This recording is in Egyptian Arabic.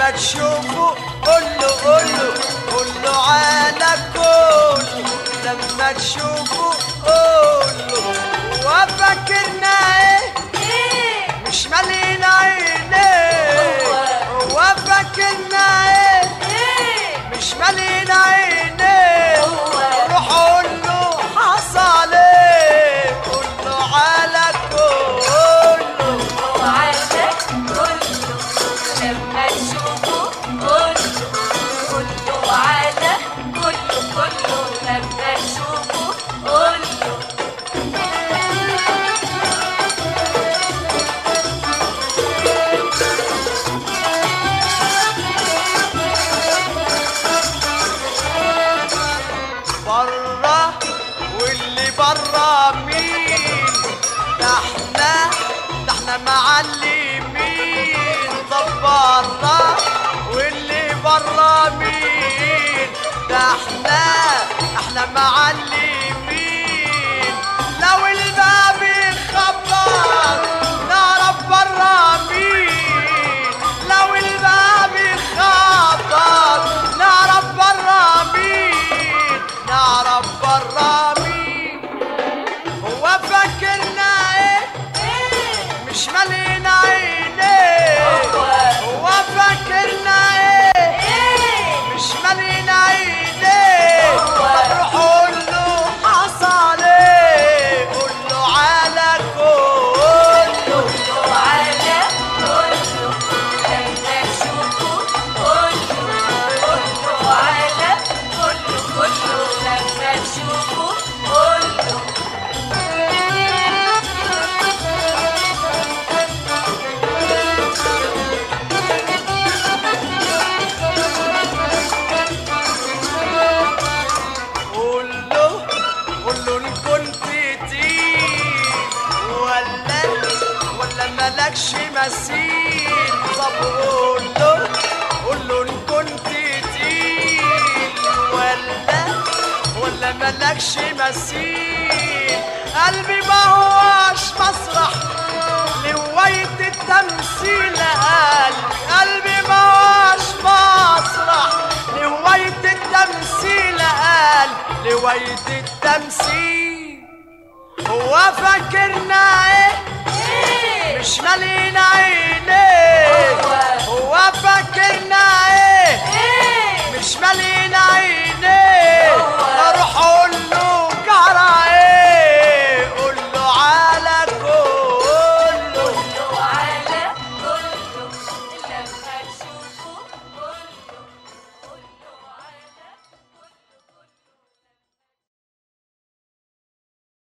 لما تشوفه قول له قول له قول له على كله لما تشوفه قول له وفاكرنا ايه ايه مش مالين عينيه هو فاكرنا ايه ايه مش مالين عينيه هو. روح قول له حصل ايه قول له على كله وعدك كله لما تشوفه كله كله وعدك كله كله لما تشوفه كله بره واللي بره مين ده احنا ده احنا معلمين طب بره واللي بره مين ده احنا احنا معلمين لو الباب يخبط نعرف بره مين لو الباب يخبط نعرف بره مين نعرف بره مين هو فاكرنا ايه ايه مش مالين عينيه هو فاكرنا ايه ايه مش مالين عينيه هو. طب روح قول له حصل ايه قول له على كله وعلى كله لما تشوفه كله كله وعلى كله كله لما تشوفه كله قول له قول له ان كنت تقيل ولا ولا مالكش مثيل طب قول له قول له ان كنت تقيل ولا ولا مالكش مثيل قلبي ما هوش مسرح لهواية التمثيل قلبي قلبي ما هوش مسرح لهواية التمثيل قال لهواية التمثيل هو فاكرنا ايه ايه مش مالي